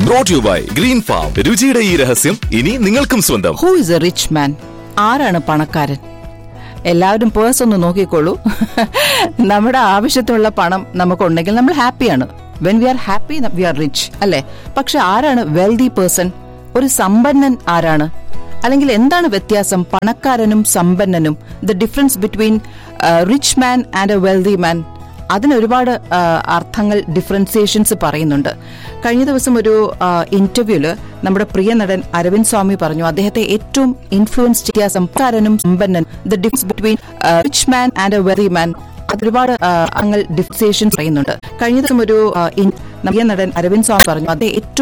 brought you by green farm രുചിയുടെ ഈ രഹസ്യം ഇനി നിങ്ങൾക്കും സ്വന്തം who is a rich man ആരാണ് പണക്കാരൻ എല്ലാവരും പേഴ്സ് ഒന്ന് നോക്കിക്കോളൂ നമ്മുടെ ആവശ്യത്തിനുള്ള പണം നമുക്കുണ്ടെങ്കിൽ നമ്മൾ ഹാപ്പിയാണ് when we are happy we are rich അല്ലെ പക്ഷെ ആരാണ് വെൽതി പേഴ്സൺ ഒരു സമ്പന്നൻ ആരാണ് അല്ലെങ്കിൽ എന്താണ് വ്യത്യാസം പണക്കാരനും സമ്പന്നനും the difference between rich man and a wealthy man അതിന് ഒരുപാട് ആ, അർത്ഥങ്ങൾ ഡിഫറൻസിയേഷൻസ് പറയുന്നുണ്ട് കഴിഞ്ഞ ദിവസം ഒരു ഇന്റർവ്യൂല് നമ്മുടെ പ്രിയ നടൻ അരവിന്ദ് സ്വാമി പറഞ്ഞു അദ്ദേഹത്തെ ഏറ്റവും ഇൻഫ്ലുവൻസ് ചെയ്യാൻ സംസ്കാരനും സമ്പന്നൻ the difference between rich man and a very man അത് ഒരുപാട് ആ, അങ്ങൾ ഡിഫറൻസിയേഷൻ പറയുന്നുണ്ട് കഴിഞ്ഞ ദിവസം ഒരു ആ, ഇൻ- പ്രിയ നടൻ അരവിന്ദ് സ്വാമി പറഞ്ഞു അദ്ദേഹം ഏറ്റവും